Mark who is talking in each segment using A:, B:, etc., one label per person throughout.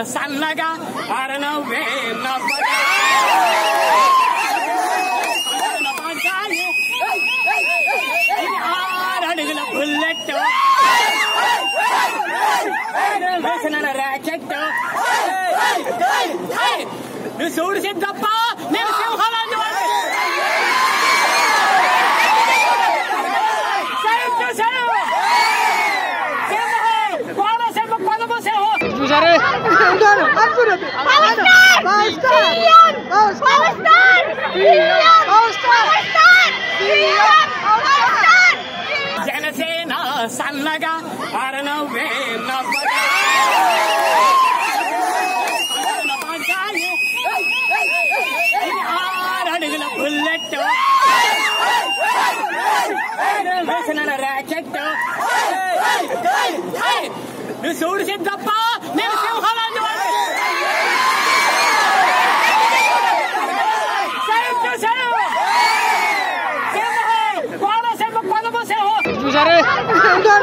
A: సన్నగా అరనవ్వే నవ్వగా నవ్వగానే ఆరడుగుల బుల్లెట్ వేసిన ర్యాకెట్ నువ్వు చూడు సిద్ధప్ప నేను సింహాలాంటి వాడిని. సైడ్ చూశాను. సింహం, కోనసీమ కొదమ సింహం. జనసేన సన్నగా అరనవ్వే నవ్వగా నవ్వగానే ఆరడుగుల బుల్లెట్ వేసిన ర్యాకెట్ నువ్వు చూడు సిద్ధప్ప నేను సింహాలాంటి వాడిని. సైడ్ చూశాను. సింహం, కోనసీమ కొదమ సింహం.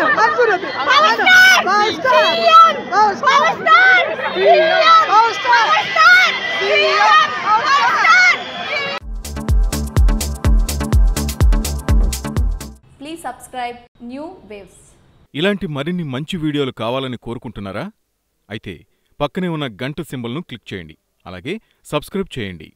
B: Please subscribe New Waves.
C: ఇలాంటి మరిన్ని మంచి వీడియోలు కావాలని కోరుకుంటున్నారా అయితే పక్కనే ఉన్న గంట సింబల్ను క్లిక్ చేయండి అలాగే సబ్స్క్రైబ్ చేయండి